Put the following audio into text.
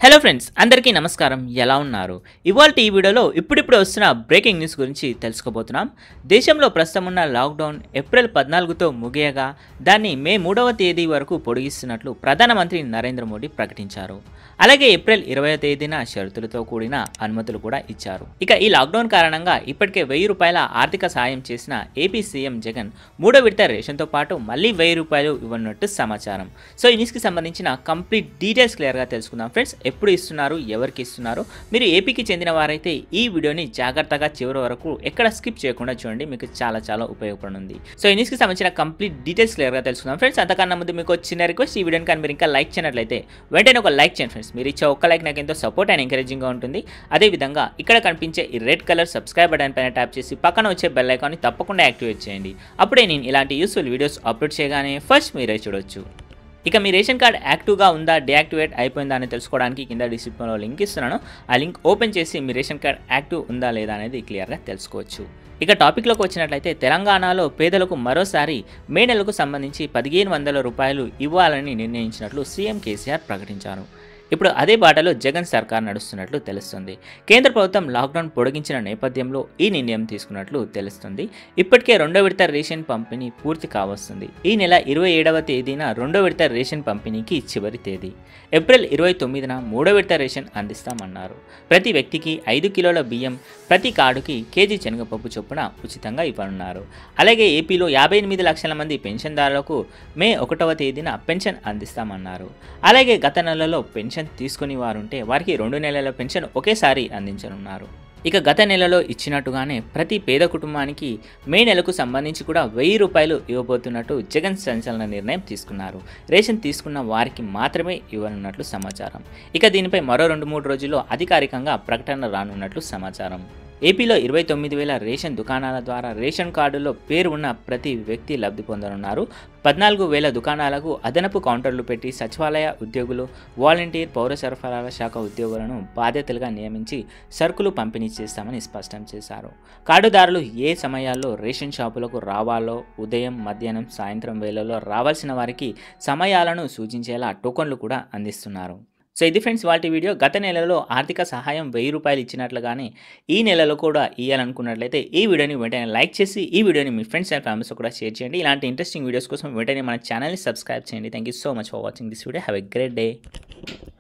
hello friends అందరికీ నమస్కారం ఎలా ఉన్నారు ఇవాళ ఈ వీడియోలో ఇప్పుడిప్పుడు వస్తున్న బ్రేకింగ్ న్యూస్ గురించి తెలుసుకోబోతున్నాం దేశంలో ప్రస్తుతం ఉన్న లాక్డౌన్ ఏప్రిల్ పద్నాలుగుతో ముగియగా దాన్ని మే మూడవ తేదీ వరకు పొడిగిస్తున్నట్లు ప్రధానమంత్రి నరేంద్ర మోడీ ప్రకటించారు అలాగే ఏప్రిల్ ఇరవై తేదీన షరతులతో కూడిన అనుమతులు కూడా ఇచ్చారు ఇక ఈ లాక్డౌన్ కారణంగా ఇప్పటికే వెయ్యి రూపాయల ఆర్థిక సాయం చేసిన ఏపీ సీఎం జగన్ మూడో విడత రేషన్తో పాటు మళ్ళీ వెయ్యి రూపాయలు ఇవ్వనున్నట్టు సమాచారం సో ఈ న్యూస్కి సంబంధించిన కంప్లీట్ డీటెయిల్స్ క్లియర్గా తెలుసుకుందాం ఫ్రెండ్స్ ఎప్పుడు ఇస్తున్నారు ఎవరికి ఇస్తున్నారు మీరు ఏపీకి చెందిన వారైతే ఈ వీడియోని జాగ్రత్తగా చివరి వరకు ఎక్కడ స్కిప్ చేయకుండా చూడండి మీకు చాలా చాలా ఉపయోగపడుతుంది సో ఈ న్యూస్కి సంబంధించిన కంప్లీట్ డీటెయిల్స్ క్లియర్గా తెలుసుకుందాం ఫ్రెండ్స్ అంతకన్నా ముందు మీకు ఒక చిన్న రిక్వెస్ట్ ఈ వీడియోని కానీ మీరు ఇంకా లైక్ చేయనట్లయితే వెంటనే ఒక లైక్ చేయండి ఫ్రెండ్స్ మీరు ఇచ్చే ఒక్క లైక్ నాకు ఎంతో సపోర్ట్ అండ్ ఎంకరేజింగ్గా ఉంటుంది అదేవిధంగా ఇక్కడ కనిపించే ఈ రెడ్ కలర్ సబ్స్క్రైబ్ బటన్ పైన ట్యాప్ చేసి పక్కన వచ్చే బెల్ ఐకాన్ని తప్పకుండా యాక్టివేట్ చేయండి అప్పుడే నేను ఇలాంటి యూస్ఫుల్ వీడియోస్ అప్లోడ్ చేయగానే ఫస్ట్ మీరే చూడొచ్చు ఇక మీ రేషన్ కార్డ్ యాక్టివ్గా ఉందా డియాక్టివేట్ అయిపోయిందా అని తెలుసుకోవడానికి కింద డిస్క్రిప్షన్లో లింక్ ఇస్తున్నాను ఆ లింక్ ఓపెన్ చేసి మీ రేషన్ కార్డ్ యాక్టివ్ ఉందా లేదా అనేది క్లియర్గా తెలుసుకోవచ్చు ఇక టాపిక్లోకి వచ్చినట్లయితే తెలంగాణలో పేదలకు మరోసారి మే నెలకు సంబంధించి పదిహేను వందల రూపాయలు ఇవ్వాలని నిర్ణయించినట్లు సీఎం కేసీఆర్ ప్రకటించారు ఇప్పుడు అదే బాటలో జగన్ సర్కార్ నడుస్తున్నట్లు తెలుస్తుంది కేంద్ర ప్రభుత్వం లాక్డౌన్ పొడిగించిన నేపథ్యంలో ఈ నిర్ణయం తీసుకున్నట్లు తెలుస్తుంది ఇప్పటికే రెండో విడత రేషన్ పంపిణీ పూర్తి కావస్తుంది ఈ నెల ఇరవై ఏడవ తేదీన రెండో విడత రేషన్ పంపిణీకి చివరి తేదీ ఏప్రిల్ ఇరవై తొమ్మిదిన మూడో విడత రేషన్ అందిస్తామన్నారు ప్రతి వ్యక్తికి ఐదు కిలోల బియ్యం ప్రతి కార్డుకి కేజీ శనగపప్పు చొప్పున ఉచితంగా ఇవ్వనున్నారు అలాగే ఏపీలో యాభై ఎనిమిది లక్షల మంది పెన్షన్దారులకు మే ఒకటవ తేదీన పెన్షన్ అందిస్తామన్నారు అలాగే గత నెలలో పెన్షన్ తీసుకుని వారుంటే వారికి రెండు నెలల పెన్షన్ ఒకేసారి అందించనున్నారు ఇక గత నెలలో ఇచ్చినట్టుగానే ప్రతి పేద కుటుంబానికి మే నెలకు సంబంధించి కూడా వెయ్యి రూపాయలు ఇవ్వబోతున్నట్టు జగన్ సంచలన నిర్ణయం తీసుకున్నారు రేషన్ తీసుకున్న వారికి మాత్రమే ఇవ్వనున్నట్లు సమాచారం ఇక దీనిపై మరో రెండు మూడు రోజుల్లో అధికారికంగా ప్రకటన రానున్నట్లు సమాచారం ఏపీలో ఇరవై తొమ్మిది వేల రేషన్ దుకాణాల ద్వారా రేషన్ కార్డులో పేరు ఉన్న ప్రతి వ్యక్తి లబ్ధి పొందనున్నారు పద్నాలుగు వేల దుకాణాలకు అదనపు కౌంటర్లు పెట్టి సచివాలయ ఉద్యోగులు వాలంటీర్ పౌర సరఫరాల శాఖ ఉద్యోగులను బాధ్యతలుగా నియమించి సరుకులు పంపిణీ చేస్తామని స్పష్టం చేశారు కార్డుదారులు ఏ సమయాల్లో రేషన్ షాపులకు రావాలో ఉదయం మధ్యాహ్నం సాయంత్రం వేళల్లో రావాల్సిన వారికి సమయాలను సూచించేలా టోకన్లు కూడా అందిస్తున్నారు సో ఇది ఫ్రెండ్స్ వాటి వీడియో గత నెలలో ఆర్థిక సహాయం వెయ్యి రూపాయలు ఇచ్చినట్లుగానే ఈ నెలలో కూడా ఇవ్వాలనుకున్నట్లయితే ఈ వీడియోని వెంటనే లైక్ చేసి ఈ వీడియోని మీ ఫ్రెండ్స్ అండ్ ఫ్యామిలీస్ కూడా షేర్ చేయండి ఇలాంటి ఇంట్రెస్టింగ్ వీడియోస్ కోసం వెంటనే మన ఛానల్ని సబ్స్క్రైబ్ చేయండి thank you so much for watching this video have a great day